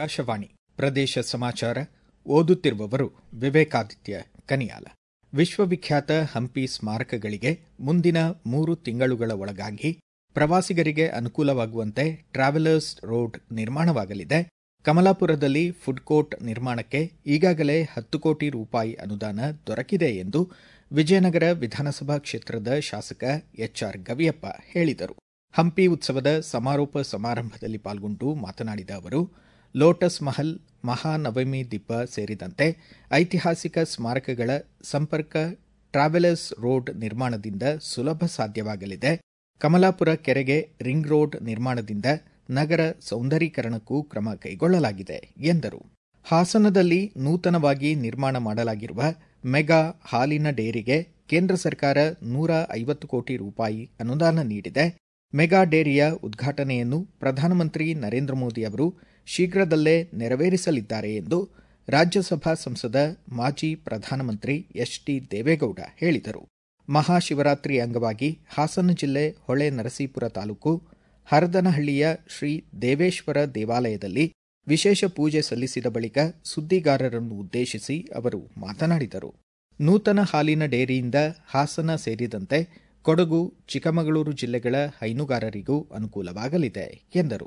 ಆಕಾಶವಾಣಿ ಪ್ರದೇಶ ಸಮಾಚಾರ ಓದುತ್ತಿರುವವರು ವಿವೇಕಾದಿತ್ಯ ಕನಿಯಾಲ ವಿಶ್ವವಿಖ್ಯಾತ ಹಂಪಿ ಸ್ಮಾರಕಗಳಿಗೆ ಮುಂದಿನ ಮೂರು ತಿಂಗಳುಗಳ ಒಳಗಾಗಿ ಪ್ರವಾಸಿಗರಿಗೆ ಅನುಕೂಲವಾಗುವಂತೆ ಟ್ರಾವೆಲರ್ಸ್ ರೋಡ್ ನಿರ್ಮಾಣವಾಗಲಿದೆ ಕಮಲಾಪುರದಲ್ಲಿ ಫುಡ್ ಕೋರ್ಟ್ ನಿರ್ಮಾಣಕ್ಕೆ ಈಗಾಗಲೇ ಹತ್ತು ಕೋಟಿ ರೂಪಾಯಿ ಅನುದಾನ ದೊರಕಿದೆ ಎಂದು ವಿಜಯನಗರ ವಿಧಾನಸಭಾ ಕ್ಷೇತ್ರದ ಶಾಸಕ ಎಚ್ಆರ್ ಗವಿಯಪ್ಪ ಹೇಳಿದರು ಹಂಪಿ ಉತ್ಸವದ ಸಮಾರೋಪ ಸಮಾರಂಭದಲ್ಲಿ ಪಾಲ್ಗೊಂಡು ಮಾತನಾಡಿದ ಅವರು ಲೋಟಸ್ ಮಹಲ್ ಮಹಾನವಮಿ ದಿಬ್ಬ ಸೇರಿದಂತೆ ಐತಿಹಾಸಿಕ ಸ್ಮಾರಕಗಳ ಸಂಪರ್ಕ ಟ್ರಾವೆಲರ್ಸ್ ರೋಡ್ ನಿರ್ಮಾಣದಿಂದ ಸುಲಭ ಸಾಧ್ಯವಾಗಲಿದೆ ಕಮಲಾಪುರ ಕೆರೆಗೆ ರಿಂಗ್ ರೋಡ್ ನಿರ್ಮಾಣದಿಂದ ನಗರ ಸೌಂದರೀಕರಣಕ್ಕೂ ಕ್ರಮ ಕೈಗೊಳ್ಳಲಾಗಿದೆ ಎಂದರು ಹಾಸನದಲ್ಲಿ ನೂತನವಾಗಿ ನಿರ್ಮಾಣ ಮಾಡಲಾಗಿರುವ ಮೆಗಾ ಹಾಲಿನ ಡೇರಿಗೆ ಕೇಂದ್ರ ಸರ್ಕಾರ ನೂರ ಐವತ್ತು ಕೋಟಿ ರೂಪಾಯಿ ಅನುದಾನ ನೀಡಿದೆ ಮೆಗಾ ಡೇರಿಯ ಉದ್ಘಾಟನೆಯನ್ನು ಪ್ರಧಾನಮಂತ್ರಿ ನರೇಂದ್ರ ಮೋದಿ ಅವರು ಶೀಘ್ರದಲ್ಲೇ ನೆರವೇರಿಸಲಿದ್ದಾರೆ ಎಂದು ರಾಜ್ಯಸಭಾ ಸಂಸದ ಮಾಜಿ ಪ್ರಧಾನಮಂತ್ರಿ ಎಚ್ ಡಿ ದೇವೇಗೌಡ ಹೇಳಿದರು ಮಹಾಶಿವರಾತ್ರಿ ಅಂಗವಾಗಿ ಹಾಸನ ಜಿಲ್ಲೆ ಹೊಳೆ ನರಸೀಪುರ ತಾಲೂಕು ಹರದನಹಳ್ಳಿಯ ಶ್ರೀ ದೇವೇಶ್ವರ ದೇವಾಲಯದಲ್ಲಿ ವಿಶೇಷ ಪೂಜೆ ಸಲ್ಲಿಸಿದ ಬಳಿಕ ಸುದ್ದಿಗಾರರನ್ನು ಉದ್ದೇಶಿಸಿ ಅವರು ಮಾತನಾಡಿದರು ನೂತನ ಹಾಲಿನ ಡೇರಿಯಿಂದ ಹಾಸನ ಸೇರಿದಂತೆ ಕೊಡಗು ಚಿಕ್ಕಮಗಳೂರು ಜಿಲ್ಲೆಗಳ ಹೈನುಗಾರರಿಗೂ ಅನುಕೂಲವಾಗಲಿದೆ ಎಂದರು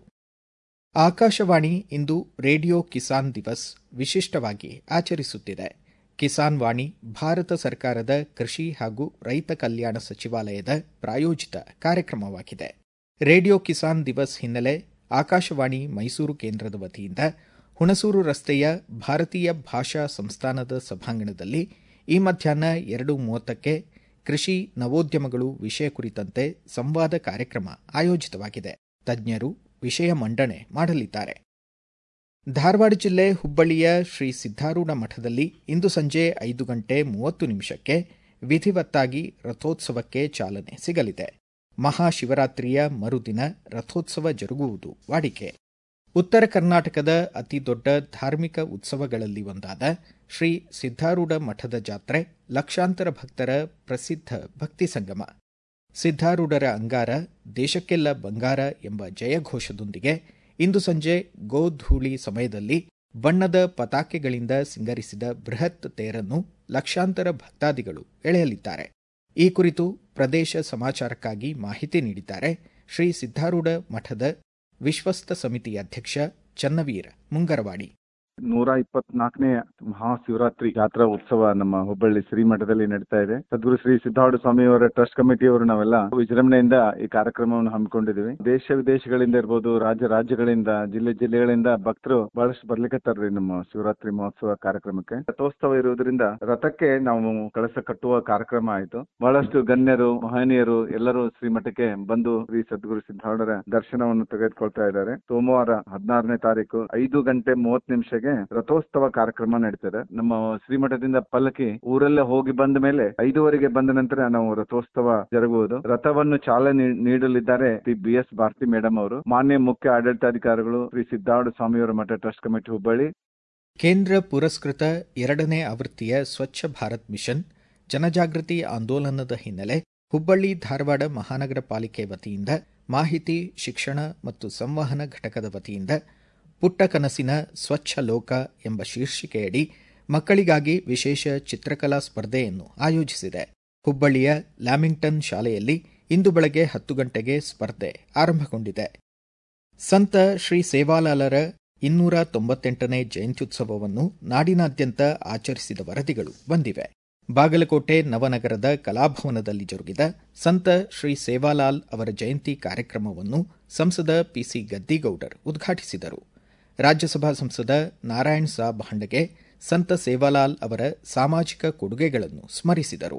ಆಕಾಶವಾಣಿ ಇಂದು ರೇಡಿಯೋ ಕಿಸಾನ್ ದಿವಸ್ ವಿಶಿಷ್ಟವಾಗಿ ಆಚರಿಸುತ್ತಿದೆ ಕಿಸಾನ್ ವಾಣಿ ಭಾರತ ಸರ್ಕಾರದ ಕೃಷಿ ಹಾಗೂ ರೈತ ಕಲ್ಯಾಣ ಸಚಿವಾಲಯದ ಪ್ರಾಯೋಜಿತ ಕಾರ್ಯಕ್ರಮವಾಗಿದೆ ರೇಡಿಯೋ ಕಿಸಾನ್ ದಿವಸ್ ಹಿನ್ನೆಲೆ ಆಕಾಶವಾಣಿ ಮೈಸೂರು ಕೇಂದ್ರದ ವತಿಯಿಂದ ಹುಣಸೂರು ರಸ್ತೆಯ ಭಾರತೀಯ ಭಾಷಾ ಸಂಸ್ಥಾನದ ಸಭಾಂಗಣದಲ್ಲಿ ಈ ಮಧ್ಯಾಹ್ನ ಎರಡು ಮೂವತ್ತಕ್ಕೆ ಕೃಷಿ ನವೋದ್ಯಮಗಳು ವಿಷಯ ಕುರಿತಂತೆ ಸಂವಾದ ಕಾರ್ಯಕ್ರಮ ಆಯೋಜಿತವಾಗಿದೆ ತಜ್ಞರು ವಿಷಯ ಮಂಡನೆ ಮಾಡಲಿದ್ದಾರೆ ಧಾರವಾಡ ಜಿಲ್ಲೆ ಹುಬ್ಬಳ್ಳಿಯ ಶ್ರೀ ಸಿದ್ದಾರೂಢ ಮಠದಲ್ಲಿ ಇಂದು ಸಂಜೆ ಐದು ಗಂಟೆ ಮೂವತ್ತು ನಿಮಿಷಕ್ಕೆ ವಿಧಿವತ್ತಾಗಿ ರಥೋತ್ಸವಕ್ಕೆ ಚಾಲನೆ ಸಿಗಲಿದೆ ಮಹಾಶಿವರಾತ್ರಿಯ ಮರುದಿನ ರಥೋತ್ಸವ ಜರುಗುವುದು ವಾಡಿಕೆ ಉತ್ತರ ಕರ್ನಾಟಕದ ಅತಿದೊಡ್ಡ ಧಾರ್ಮಿಕ ಉತ್ಸವಗಳಲ್ಲಿ ಒಂದಾದ ಶ್ರೀ ಸಿದ್ದಾರೂಢ ಮಠದ ಜಾತ್ರೆ ಲಕ್ಷಾಂತರ ಭಕ್ತರ ಪ್ರಸಿದ್ಧ ಭಕ್ತಿ ಸಂಗಮ ಸಿದ್ದಾರೂಢರ ಅಂಗಾರ ದೇಶಕ್ಕೆಲ್ಲ ಬಂಗಾರ ಎಂಬ ಜಯಘೋಷದೊಂದಿಗೆ ಇಂದು ಸಂಜೆ ಗೋಧೂಳಿ ಸಮಯದಲ್ಲಿ ಬಣ್ಣದ ಪತಾಕೆಗಳಿಂದ ಸಿಂಗರಿಸಿದ ಬೃಹತ್ ತೇರನ್ನು ಲಕ್ಷಾಂತರ ಭಕ್ತಾದಿಗಳು ಎಳೆಯಲಿದ್ದಾರೆ ಈ ಕುರಿತು ಪ್ರದೇಶ ಸಮಾಚಾರಕ್ಕಾಗಿ ಮಾಹಿತಿ ನೀಡಿದ್ದಾರೆ ಶ್ರೀ ಸಿದ್ದಾರೂಢ ಮಠದ ವಿಶ್ವಸ್ತ ಸಮಿತಿ ಅಧ್ಯಕ್ಷ ಚನ್ನವೀರ ಮುಂಗರವಾಡಿ ನೂರ ಇಪ್ಪತ್ನಾಲ್ಕನೇ ಮಹಾಶಿವರಾತ್ರಿ ಜಾತ್ರಾ ಉತ್ಸವ ನಮ್ಮ ಹುಬ್ಬಳ್ಳಿ ಶ್ರೀಮಠದಲ್ಲಿ ನಡೀತಾ ಇದೆ ಸದ್ಗುರು ಶ್ರೀ ಸಿದ್ದಾರೂಢ ಸ್ವಾಮಿಯವರ ಟ್ರಸ್ಟ್ ಕಮಿಟಿಯವರು ನಾವೆಲ್ಲ ವಿಜೃಂಭಣೆಯಿಂದ ಈ ಕಾರ್ಯಕ್ರಮವನ್ನು ಹಮ್ಮಿಕೊಂಡಿದ್ದೀವಿ ದೇಶ ವಿದೇಶಗಳಿಂದ ಇರ್ಬೋದು ರಾಜ್ಯ ರಾಜ್ಯಗಳಿಂದ ಜಿಲ್ಲೆ ಜಿಲ್ಲೆಗಳಿಂದ ಭಕ್ತರು ಬಹಳಷ್ಟು ಬರ್ಲಿಕ್ಕತ್ತಾರ್ರಿ ನಮ್ಮ ಶಿವರಾತ್ರಿ ಮಹೋತ್ಸವ ಕಾರ್ಯಕ್ರಮಕ್ಕೆ ರಥೋತ್ಸವ ಇರುವುದರಿಂದ ರಥಕ್ಕೆ ನಾವು ಕಳಸ ಕಟ್ಟುವ ಕಾರ್ಯಕ್ರಮ ಆಯಿತು ಬಹಳಷ್ಟು ಗಣ್ಯರು ಮಹನೀಯರು ಎಲ್ಲರೂ ಶ್ರೀಮಠಕ್ಕೆ ಬಂದು ಶ್ರೀ ಸದ್ಗುರು ಸಿದ್ದಾರೂಢರ ದರ್ಶನವನ್ನು ತೆಗೆದುಕೊಳ್ತಾ ಇದ್ದಾರೆ ಸೋಮವಾರ ಹದಿನಾರನೇ ತಾರೀಕು ಐದು ಗಂಟೆ ಮೂವತ್ತು ನಿಮಿಷಕ್ಕೆ ರಥೋತ್ಸವ ಕಾರ್ಯಕ್ರಮ ನಡೀತದೆ ನಮ್ಮ ಶ್ರೀಮಠದಿಂದ ಪಲ್ಲಕ್ಕಿ ಊರಲ್ಲೇ ಹೋಗಿ ಬಂದ ಮೇಲೆ ಐದುವರೆಗೆ ಬಂದ ನಂತರ ನಾವು ರಥೋತ್ಸವ ಜರುಗುವುದು ರಥವನ್ನು ಚಾಲನೆ ನೀಡಲಿದ್ದಾರೆ Shri B S Bharati madam ಅವರು ಮಾನ್ಯ ಮುಖ್ಯ ಆಡಳಿತಾಧಿಕಾರಿಗಳು ಶ್ರೀ ಸಿದ್ದಾರೂಢ ಸ್ವಾಮಿಯವರ ಮಠ ಟ್ರಸ್ಟ್ ಕಮಿಟಿ ಹುಬ್ಬಳ್ಳಿ ಕೇಂದ್ರ ಪುರಸ್ಕೃತ ಎರಡನೇ ಆವೃತ್ತಿಯ ಸ್ವಚ್ಛ ಭಾರತ್ ಮಿಷನ್ ಜನಜಾಗೃತಿ ಆಂದೋಲನದ ಹಿನ್ನೆಲೆ ಹುಬ್ಬಳ್ಳಿ ಧಾರವಾಡ ಮಹಾನಗರ ಪಾಲಿಕೆ ವತಿಯಿಂದ ಮಾಹಿತಿ ಶಿಕ್ಷಣ ಮತ್ತು ಸಂವಹನ ಘಟಕದ ವತಿಯಿಂದ ಪುಟ್ಟ ಕನಸಿನ ಸ್ವಚ್ಛ ಲೋಕ ಎಂಬ ಶೀರ್ಷಿಕೆಯಡಿ ಮಕ್ಕಳಿಗಾಗಿ ವಿಶೇಷ ಚಿತ್ರಕಲಾ ಸ್ಪರ್ಧೆಯನ್ನು ಆಯೋಜಿಸಿದೆ ಹುಬ್ಬಳ್ಳಿಯ ಲ್ಯಾಮಿಂಗ್ಟನ್ ಶಾಲೆಯಲ್ಲಿ ಇಂದು ಬೆಳಗ್ಗೆ ಹತ್ತು ಗಂಟೆಗೆ ಸ್ಪರ್ಧೆ ಆರಂಭಗೊಂಡಿದೆ ಸಂತ ಶ್ರೀ ಸೇವಾಲಾಲರ ಇನ್ನೂರ ತೊಂಬತ್ತೆಂಟನೇ ಜಯಂತ್ಯುತ್ಸವವನ್ನು ನಾಡಿನಾದ್ಯಂತ ಆಚರಿಸಿದ ವರದಿಗಳು ಬಂದಿವೆ ಬಾಗಲಕೋಟೆ ನವನಗರದ ಕಲಾಭವನದಲ್ಲಿ ಜರುಗಿದ ಸಂತ ಶ್ರೀ ಸೇವಾಲಾಲ್ ಅವರ ಜಯಂತಿ ಕಾರ್ಯಕ್ರಮವನ್ನು ಸಂಸದ ಪಿಸಿ ಗದ್ದಿಗೌಡರ್ ಉದ್ಘಾಟಿಸಿದರು ರಾಜ್ಯಸಭಾ ಸಂಸದ ನಾರಾಯಣ್ ಸಾಬ್ ಹಂಡಗೆ ಸಂತ ಸೇವಾಲಾಲ್ ಅವರ ಸಾಮಾಜಿಕ ಕೊಡುಗೆಗಳನ್ನು ಸ್ಮರಿಸಿದರು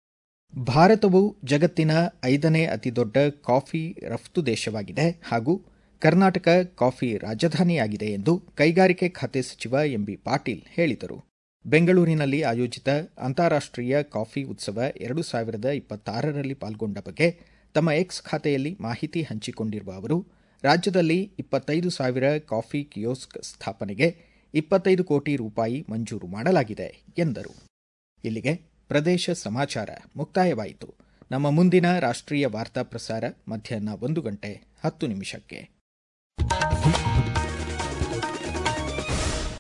ಭಾರತವು ಜಗತ್ತಿನ ಐದನೇ ಅತಿದೊಡ್ಡ ಕಾಫಿ ರಫ್ತು ದೇಶವಾಗಿದೆ ಹಾಗೂ ಕರ್ನಾಟಕ ಕಾಫಿ ರಾಜಧಾನಿಯಾಗಿದೆ ಎಂದು ಕೈಗಾರಿಕೆ ಖಾತೆ ಸಚಿವ ಎಂಬಿ ಪಾಟೀಲ್ ಹೇಳಿದರು ಬೆಂಗಳೂರಿನಲ್ಲಿ ಆಯೋಜಿತ ಅಂತಾರಾಷ್ಟೀಯ ಕಾಫಿ ಉತ್ಸವ ಎರಡು ಸಾವಿರದ ಇಪ್ಪತ್ತಾರರಲ್ಲಿ ಪಾಲ್ಗೊಂಡ ಬಗ್ಗೆ ತಮ್ಮ ಎಕ್ಸ್ ಖಾತೆಯಲ್ಲಿ ಮಾಹಿತಿ ಹಂಚಿಕೊಂಡಿರುವ ಅವರು ರಾಜ್ಯದಲ್ಲಿ ಇಪ್ಪತ್ತೈದು ಸಾವಿರ ಕಾಫಿ ಕಿಯೋಸ್ಕ್ ಸ್ಥಾಪನೆಗೆ ಇಪ್ಪತ್ತೈದು ಕೋಟಿ ರೂಪಾಯಿ ಮಂಜೂರು ಮಾಡಲಾಗಿದೆ ಎಂದರು ಇಲ್ಲಿಗೆ ಪ್ರದೇಶ ಸಮಾಚಾರ ಮುಕ್ತಾಯವಾಯಿತು ನಮ್ಮ ಮುಂದಿನ ರಾಷ್ಟ್ರೀಯ ವಾರ್ತಾ ಪ್ರಸಾರ ಮಧ್ಯಾಹ್ನ ಒಂದು ಗಂಟೆ ಹತ್ತು ನಿಮಿಷಕ್ಕೆ